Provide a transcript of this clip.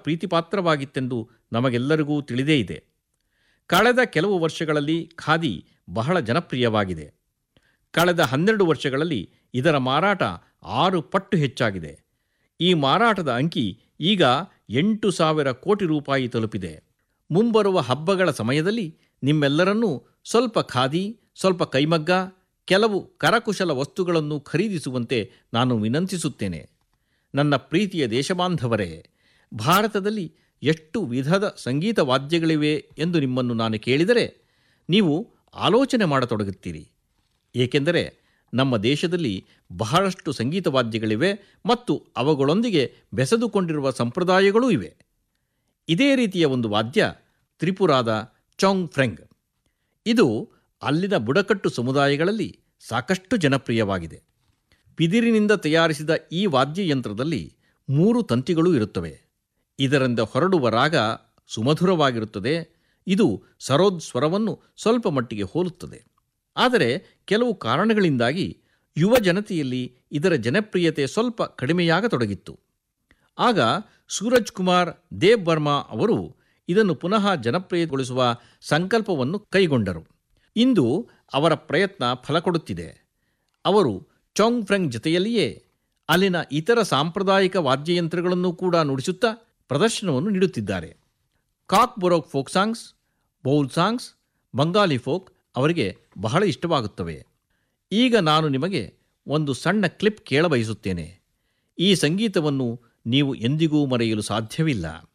ಪ್ರೀತಿಪಾತ್ರವಾಗಿತ್ತೆಂದು ನಮಗೆಲ್ಲರಿಗೂ ತಿಳಿದೇ ಇದೆ ಕಳೆದ ಕೆಲವು ವರ್ಷಗಳಲ್ಲಿ ಖಾದಿ ಬಹಳ ಜನಪ್ರಿಯವಾಗಿದೆ ಕಳೆದ ಹನ್ನೆರಡು ವರ್ಷಗಳಲ್ಲಿ ಇದರ ಮಾರಾಟ ಆರು ಪಟ್ಟು ಹೆಚ್ಚಾಗಿದೆ ಈ ಮಾರಾಟದ ಅಂಕಿ ಈಗ ಎಂಟು ಸಾವಿರ ಕೋಟಿ ರೂಪಾಯಿ ತಲುಪಿದೆ ಮುಂಬರುವ ಹಬ್ಬಗಳ ಸಮಯದಲ್ಲಿ ನಿಮ್ಮೆಲ್ಲರನ್ನೂ ಸ್ವಲ್ಪ ಖಾದಿ ಸ್ವಲ್ಪ ಕೈಮಗ್ಗ ಕೆಲವು ಕರಕುಶಲ ವಸ್ತುಗಳನ್ನು ಖರೀದಿಸುವಂತೆ ನಾನು ವಿನಂತಿಸುತ್ತೇನೆ ನನ್ನ ಪ್ರೀತಿಯ ದೇಶಬಾಂಧವರೇ ಭಾರತದಲ್ಲಿ ಎಷ್ಟು ವಿಧದ ಸಂಗೀತ ವಾದ್ಯಗಳಿವೆ ಎಂದು ನಿಮ್ಮನ್ನು ನಾನು ಕೇಳಿದರೆ ನೀವು ಆಲೋಚನೆ ಮಾಡತೊಡಗುತ್ತೀರಿ ಏಕೆಂದರೆ ನಮ್ಮ ದೇಶದಲ್ಲಿ ಬಹಳಷ್ಟು ಸಂಗೀತ ವಾದ್ಯಗಳಿವೆ ಮತ್ತು ಅವುಗಳೊಂದಿಗೆ ಬೆಸೆದುಕೊಂಡಿರುವ ಸಂಪ್ರದಾಯಗಳೂ ಇವೆ ಇದೇ ರೀತಿಯ ಒಂದು ವಾದ್ಯ ತ್ರಿಪುರಾದ ಚೌಂಗ್ ಫ್ರೆಂಗ್ ಇದು ಅಲ್ಲಿನ ಬುಡಕಟ್ಟು ಸಮುದಾಯಗಳಲ್ಲಿ ಸಾಕಷ್ಟು ಜನಪ್ರಿಯವಾಗಿದೆ ಬಿದಿರಿನಿಂದ ತಯಾರಿಸಿದ ಈ ವಾದ್ಯಯಂತ್ರದಲ್ಲಿ ಮೂರು ತಂತಿಗಳು ಇರುತ್ತವೆ ಇದರಿಂದ ಹೊರಡುವ ರಾಗ ಸುಮಧುರವಾಗಿರುತ್ತದೆ ಇದು ಸರೋದ್ ಸ್ವರವನ್ನು ಸ್ವಲ್ಪ ಮಟ್ಟಿಗೆ ಹೋಲುತ್ತದೆ ಆದರೆ ಕೆಲವು ಕಾರಣಗಳಿಂದಾಗಿ ಯುವ ಜನತೆಯಲ್ಲಿ ಇದರ ಜನಪ್ರಿಯತೆ ಸ್ವಲ್ಪ ಕಡಿಮೆಯಾಗತೊಡಗಿತ್ತು ಆಗ ಸೂರಜ್ ಕುಮಾರ್ ದೇವ್ ಬರ್ಮಾ ಅವರು ಇದನ್ನು ಪುನಃ ಜನಪ್ರಿಯಗೊಳಿಸುವ ಸಂಕಲ್ಪವನ್ನು ಕೈಗೊಂಡರು ಇಂದು ಅವರ ಪ್ರಯತ್ನ ಫಲ ಕೊಡುತ್ತಿದೆ ಅವರು ಚೌಂಗ್ ಫ್ರೆಂಗ್ ಜೊತೆಯಲ್ಲಿಯೇ ಅಲ್ಲಿನ ಇತರ ಸಾಂಪ್ರದಾಯಿಕ ವಾದ್ಯಯಂತ್ರಗಳನ್ನು ಕೂಡ ನುಡಿಸುತ್ತಾ ಪ್ರದರ್ಶನವನ್ನು ನೀಡುತ್ತಿದ್ದಾರೆ Kok Borok folk songs Baul songs Bangali folk ಅವರಿಗೆ ಬಹಳ ಇಷ್ಟವಾಗುತ್ತವೆ ಈಗ ನಾನು ನಿಮಗೆ ಒಂದು ಸಣ್ಣ ಕ್ಲಿಪ್ ಕೇಳಬಯಸುತ್ತೇನೆ ಈ ಸಂಗೀತವನ್ನು ನೀವು ಎಂದಿಗೂ ಮರೆಯಲು ಸಾಧ್ಯವಿಲ್ಲ